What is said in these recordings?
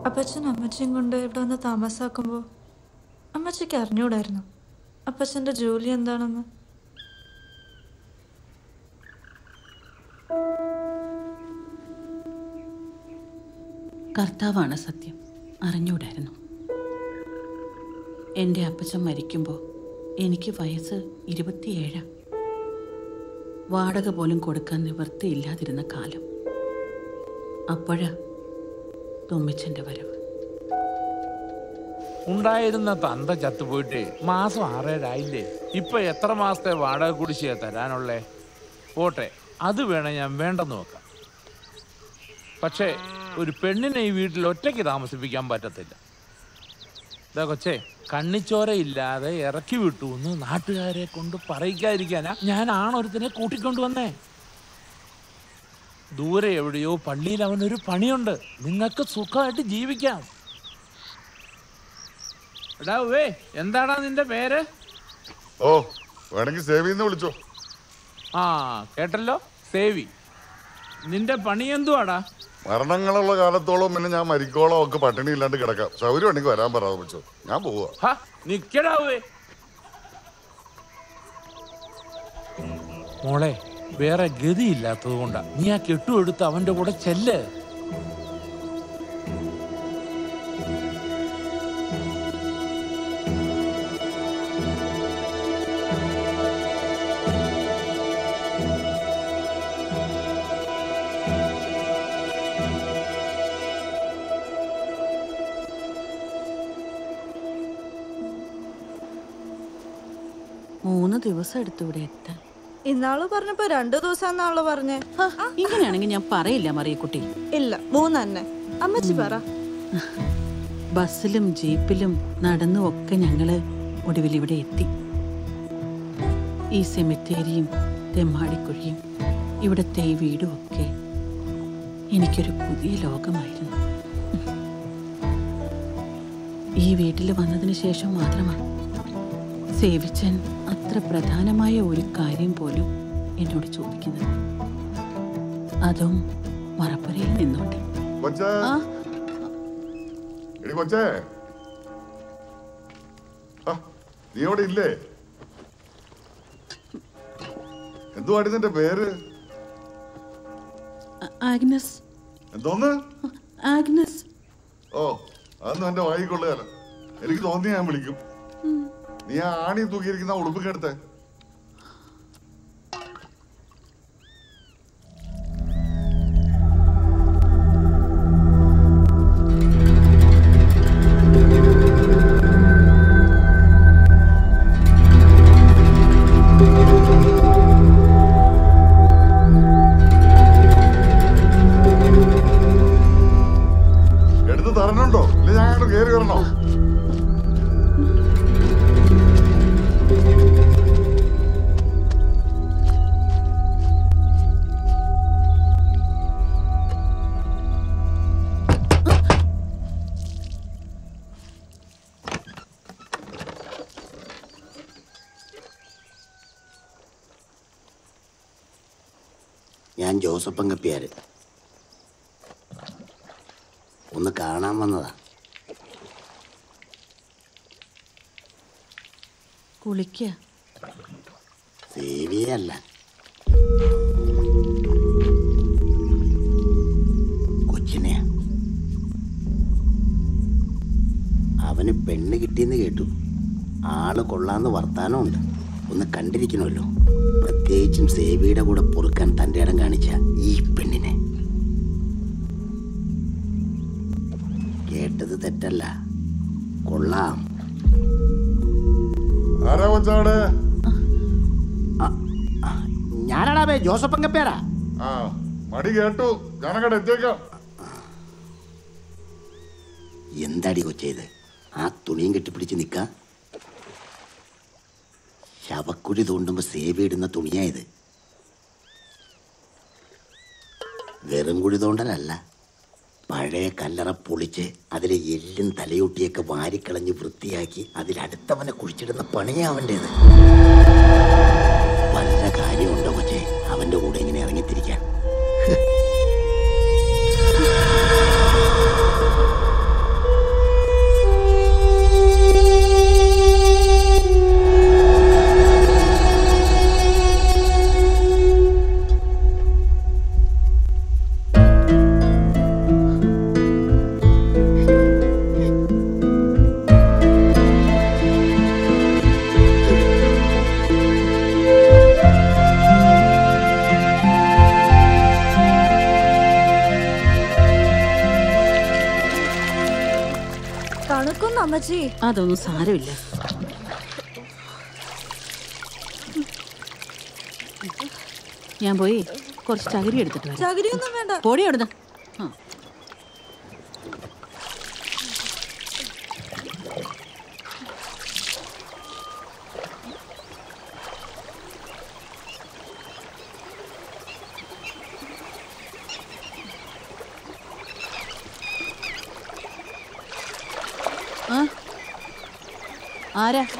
അപ്പച്ചൻ അമ്മച്ചിയും കൊണ്ട് ഇവിടെ വന്ന് താമസാക്കുമ്പോൾ അമ്മച്ചിക്ക് അറിഞ്ഞൂടായിരുന്നു അപ്പച്ചൻ്റെ ജോലി എന്താണെന്ന് കർത്താവാണ് സത്യം അറിഞ്ഞൂടായിരുന്നു എൻ്റെ അപ്പച്ചൻ മരിക്കുമ്പോൾ എനിക്ക് വയസ്സ് ഇരുപത്തിയേഴാ വാടക പോലും കൊടുക്കാൻ നിവൃത്തിയില്ലാതിരുന്ന കാലം അപ്പോഴാ തുമ്മിച്ചൻ്റെ വരവ് ഉണ്ടായിരുന്ന തന്ത ചത്തുപോയിട്ട് മാസം ആറേഴായില്ലേ ഇപ്പൊ എത്ര മാസത്തെ വാടക കുടിശ്ശിക തരാനുള്ളേ പോട്ടെ അത് വേണേ ഞാൻ വേണ്ടെന്ന് വെക്കാം പക്ഷേ ഒരു പെണ്ണിനെ ഈ വീട്ടിൽ ഒറ്റയ്ക്ക് താമസിപ്പിക്കാൻ പറ്റത്തില്ല ഇതാ കൊച്ചേ കണ്ണിച്ചോരയില്ലാതെ ഇറക്കി വിട്ടു എന്ന് നാട്ടുകാരെ കൊണ്ട് പറയിക്കാതിരിക്കാനാ ഞാൻ ആണൊരുത്തിനെ കൂട്ടിക്കൊണ്ടുവന്നേ ദൂരെ എവിടെയോ പള്ളിയിൽ അവനൊരു പണിയുണ്ട് നിങ്ങൾക്ക് സുഖമായിട്ട് ജീവിക്കാം എടാ ഉവ്വേ എന്താടാ നിന്റെ പേര് ഓ വേണമെങ്കിൽ സേവ് ചെയ്യുന്ന വിളിച്ചോ ആ കേട്ടല്ലോ സേവി നിന്റെ പണി എന്തുവാടാ മരണങ്ങളുള്ള കാലത്തോളം പിന്നെ ഞാൻ മരിക്കോളം ഒക്കെ പട്ടിണി ഇല്ലാണ്ട് കിടക്കാം സൗകര്യം ഉണ്ടെങ്കിൽ വരാൻ പറയാതെ വെച്ചോ ഞാൻ പോവാ ഹ നിക്കടാ ഉവ്വേ മോളെ വേറെ ഗതിയില്ലാത്തത് കൊണ്ടാ നീ ആ കെട്ടുമെടുത്ത് അവന്റെ കൂടെ ചെല്ല് മൂന്ന് ദിവസം എടുത്തു ഇവിടെ എത്താൻ ഇന്നാള് പറഞ്ഞപ്പോ രണ്ടു ദിവസം എന്നാണല്ലോ പറഞ്ഞേ ഹ, ഇങ്ങനെയാണെങ്കിൽ ഞാൻ പറയില്ല മറിയക്കുട്ടി ഇല്ല മൂന്ന് തന്നെ അമ്മച്ചി പറ ബസ്സിലും ജീപ്പിലും നടന്നും ഒക്കെ ഞങ്ങള് ഒടുവിൽ ഇവിടെ എത്തി ഈ സെമിത്തേരിയും തെമ്മാടിക്കുഴിയും ഇവിടുത്തെ ഈ വീടും ഒക്കെ എനിക്കൊരു പുതിയ ലോകമായിരുന്നു ഈ വീട്ടിൽ വന്നതിന് ശേഷം മാത്രമാണ് സേവിച്ചൻ അത്ര പ്രധാനമായ ഒരു കാര്യം പോലും എന്നോട് ചോദിക്കുന്നത് അതും മറപ്പുരയിൽ നിന്നുകൊണ്ട് കൊച്ചേ ആ എടി കൊച്ചേ ആ, നീ അവിടെ ഇല്ലേ എന്തുവാടി നിന്റെ പേര് ആ- ആഗ്നസ് എന്തോന്ന് ആഗ്നസ് ഓ അതൊന്നും എന്റെ വായിക്കൊള്ളുകയല്ല എനിക്ക് തോന്നി ഞാൻ വിളിക്കും നീ ആ ആണി തൂക്കിയിരിക്കുന്ന ആ ഉടുപ്പൊക്കെ എടുത്തേ എടുത്ത് തരണുണ്ടോ ഇല്ല ഞാൻ അങ്ങോട്ട് കയറി വരണോ ഞാൻ ജോസഫ് അങ്കപ്പിയാര് ഒന്ന് കാണാൻ വന്നതാ കുളിക്കുക സേവിയല്ല കൊച്ചിനെയാ അവന് പെണ്ണ് കിട്ടിയെന്ന് കേട്ടു ആള് കൊള്ളാന്ന് വർത്താനമുണ്ട് ഒന്ന് കണ്ടിരിക്കണമല്ലോ പ്രത്യേകിച്ചും സേവിയുടെ കൂടെ പൊറുക്കാൻ തൻ്റെ ഇടം കാണിച്ച ഈ പെണ്ണിനെ കേട്ടത് തെറ്റല്ല കൊള്ളാം ആരാ കൊച്ചാടെ ഞാനാടാ ബേ ജോസഫ് അങ്കപ്പേരാ ആ മടി കേട്ടു ഞാനങ്ങടെ എത്തിയേക്കാം എന്താടി കൊച്ചേത് ആ തുണിയും കെട്ടിപ്പിടിച്ച് നിൽക്ക ശവക്കുഴി തോണ്ടുമ്പോ സേവിയിടുന്ന തുണിയായത് വെറും കുഴി തോണ്ടലല്ല പഴയ കല്ലറ പൊളിച്ച് അതിലെ എല്ലും തലയൊട്ടിയൊക്കെ വാരിക്കളഞ്ഞ് വൃത്തിയാക്കി അതിലടുത്തവനെ കുഴിച്ചിടുന്ന പണിയാ അവൻ്റേത് വല്ല കാര്യമുണ്ടോ കൊച്ചേ അവന്റെ കൂടെ ഇങ്ങനെ ഇറങ്ങിത്തിരിക്കാൻ അമ്മച്ചി അതൊന്നും സാരമില്ല ഞാൻ പോയി കുറച്ച് ചകിരി എടുത്തിട്ട് വരാം ചകിരിയൊന്നും വേണ്ട പൊടി എവിടുന്ന് ആ ആ? ആരാ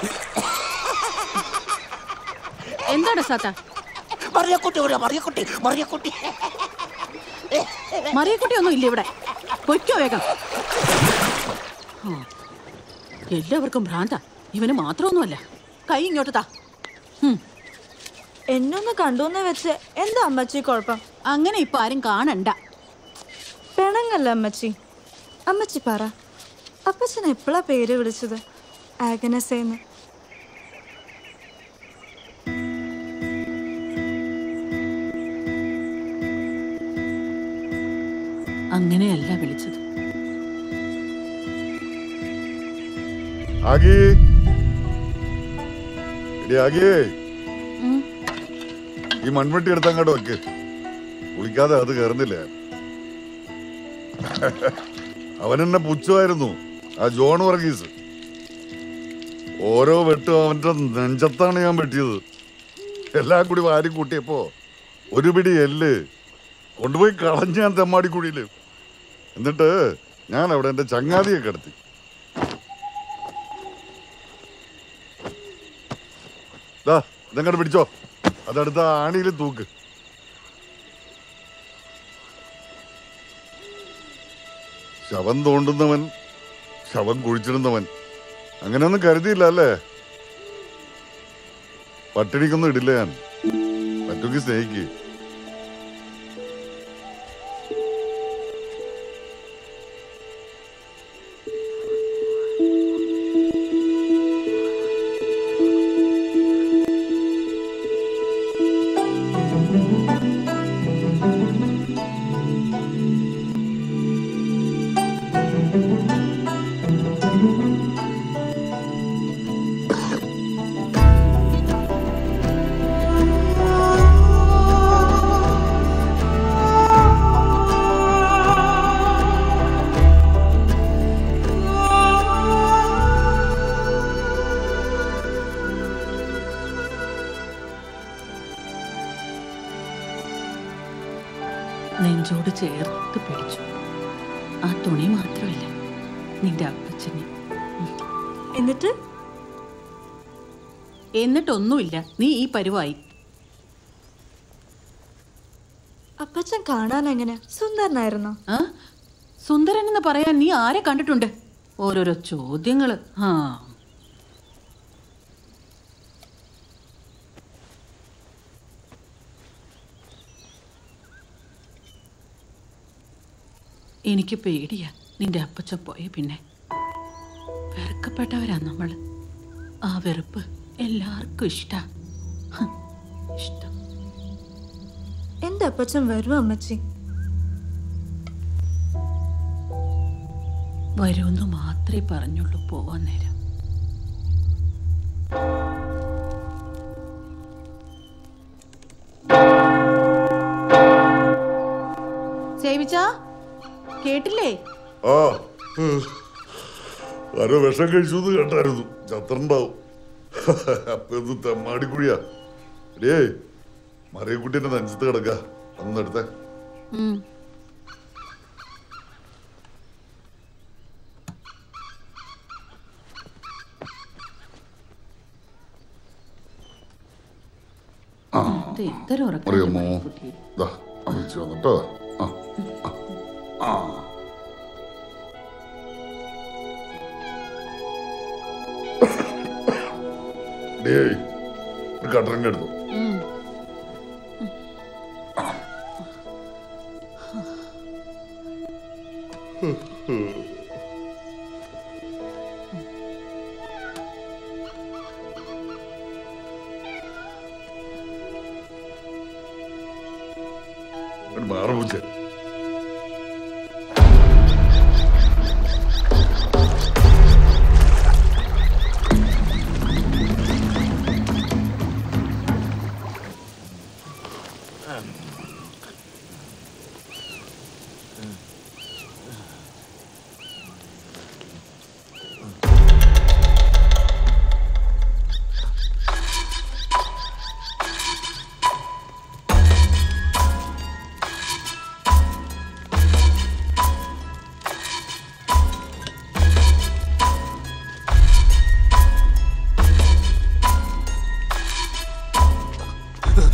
എന്താണ് സാത്ത മറിയക്കുട്ടി ഇവിടെ മറിയക്കുട്ടി മറിയക്കുട്ടി മറിയക്കുട്ടി ഒന്നും ഇല്ല ഇവിടെ പൊയ്ക്കോ വേഗം ആ. എല്ലാവർക്കും ഭ്രാന്ത ഇവന് മാത്രമൊന്നുമല്ല കൈ ഇങ്ങോട്ട് താ ഹും. എന്നൊന്ന് കണ്ടുവെന്ന് വെച്ച് എന്താ അമ്മച്ചി കുഴപ്പം അങ്ങനെ ഇപ്പൊ ആരും കാണണ്ട പിണങ്ങല്ല അമ്മച്ചി അമ്മച്ചി പറ അപ്പച്ചൻ എപ്പോഴാ പേര് വിളിച്ചത് ആഗനസേന്ന് അങ്ങനെയല്ല വിളിച്ചത് ആകി എടി ആകിയേ ഉം. ഈ മൺവെട്ടി എടുത്ത് അങ്ങോട്ട് വെക്ക് കുളിക്കാതെ അത് കയറുന്നില്ല അവൻ എന്നെ പുച്ഛമായിരുന്നു ആ ജോൺ വർഗീസ് ഓരോ വെട്ടും അവന്റെ നെഞ്ചത്താണ് ഞാൻ വെട്ടിയത് എല്ലാം കൂടി വാരി കൂട്ടിയപ്പോ ഒരു പിടി എല്ല് കൊണ്ടുപോയി കളഞ്ഞ് ഞാൻ തെമ്മാടിക്കുഴിയില് എന്നിട്ട് ഞാൻ അവിടെ എന്റെ ചങ്ങാതിയെ കിടത്തി ദാ ഇതങ്ങോട്ട് പിടിച്ചോ അതടുത്ത ആണിയിൽ തൂക്ക് ശവം തോണ്ടുന്നവൻ ശവം കുഴിച്ചിടുന്നവൻ അങ്ങനെയൊന്നും കരുതിയില്ല അല്ലേ പട്ടിണിക്കൊന്നും ഇടില്ല ഞാൻ പറ്റുമെങ്കിൽ സ്നേഹിക്ക് നെഞ്ചോട് ചേർത്ത് പിടിച്ചു ആ തുണി മാത്രമല്ല നിന്റെ അപ്പച്ചനെ എന്നിട്ട് എന്നിട്ടൊന്നുമില്ല നീ ഈ പരുവായി അപ്പച്ചൻ കാണാൻ എങ്ങനെ സുന്ദരനായിരുന്നോ ആ സുന്ദരൻ എന്ന് പറയാൻ നീ ആരെ കണ്ടിട്ടുണ്ട് ഓരോരോ ചോദ്യങ്ങള് ആ എനിക്ക് പേടിയാ നിന്റെ അപ്പച്ചൻ പോയ പിന്നെ വെറുക്കപ്പെട്ടവരാ നമ്മള് ആ വെറുപ്പ് എല്ലാവർക്കും ഇഷ്ടാ ഹ്, ഇഷ്ടം എന്റെ അപ്പച്ചൻ വരും അമ്മച്ചി വരുമെന്ന് മാത്രമേ പറഞ്ഞുള്ളൂ പോവാൻ നേരം സേവിച്ച കേട്ടില്ലേ ആ ആരോ വിഷം കഴിച്ചു എന്ന് കേട്ടായിരുന്നു ചത്രണ്ടാവും അപ്പൊ ഇത് തെമ്മാടിക്കുഴിയാ ഡേ മറിയക്കുട്ടീന്റെ നെഞ്ചത്ത് കിടക്ക അന്നെടുത്തേ ഉം. ഇത് എന്തൊരു ഉറക്കം അറിയാമോ കുട്ടി. ദാ വിളിച്ചു വന്നിട്ടോ ആ ആ. ആ ഡേയ് ഒരു കട്ടറങ്ങ എടുത്തു ഉം. ഒരു മാറ പൂച്ച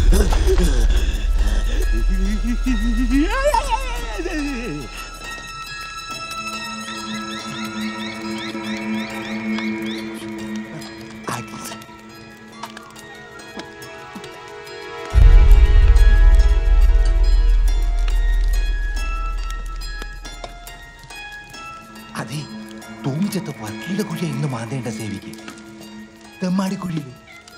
അതെ തൂങ്ങിച്ചത്ത വക്കീല കുഴിയ ഇന്ന് മാന്തേണ്ട സേവിക്ക് തെമ്മാടി കുഴിയില്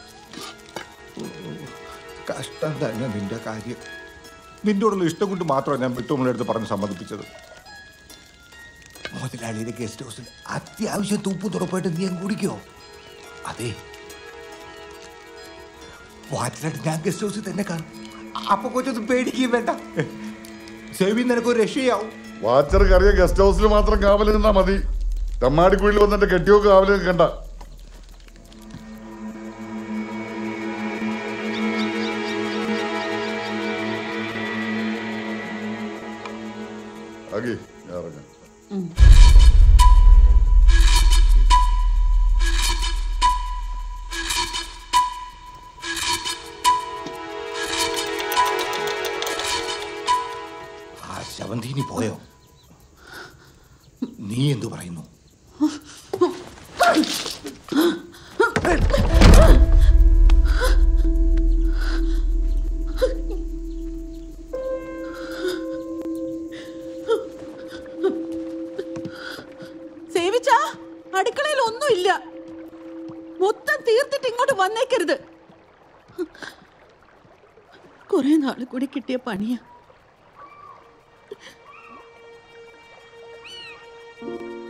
കഷ്ടം തന്നെ നിന്റെ കാര്യം നിന്നോടുള്ള ഇഷ്ടം കൊണ്ട് മാത്രമാണ് ഞാൻ വിട്ടുമ്മയുടെ അടുത്ത് പറഞ്ഞ് സമ്മതിപ്പിച്ചത് മുതലാളിയുടെ ഗസ്റ്റ് ഹൗസിൽ അത്യാവശ്യം തൂപ്പ് തുറപ്പായിട്ട് നീ അങ്ങ് കുടിക്കോ അതെ വാച്ചിലായിട്ട് ഞാൻ ഗസ്റ്റ് ഹൗസിൽ തന്നെ കാണും അപ്പൊ കൊച്ചൊന്നും പേടിക്കുകയും വേണ്ട സേവി നിനക്കൊരു രക്ഷയാവും വാച്ചർ കറിയ ഗസ്റ്റ് ഹൗസിൽ മാത്രം കാവല് നിന്നാ മതി തെമ്മാടിക്കുഴിയിൽ വന്നിട്ട് കെട്ടിയോ കാവല് നിൽക്കണ്ട ആകി ഞാൻ ഇറങ്ങാം ആ ശവന്തീനി പോയോ നീ എന്തു പറയുന്നു സേവിച്ച അടുക്കളയിൽ ഒന്നുമില്ല മൊത്തം തീർത്തിട്ട് ഇങ്ങോട്ട് വന്നേക്കരുത് കുറെ നാള് കൂടി കിട്ടിയ പണിയാ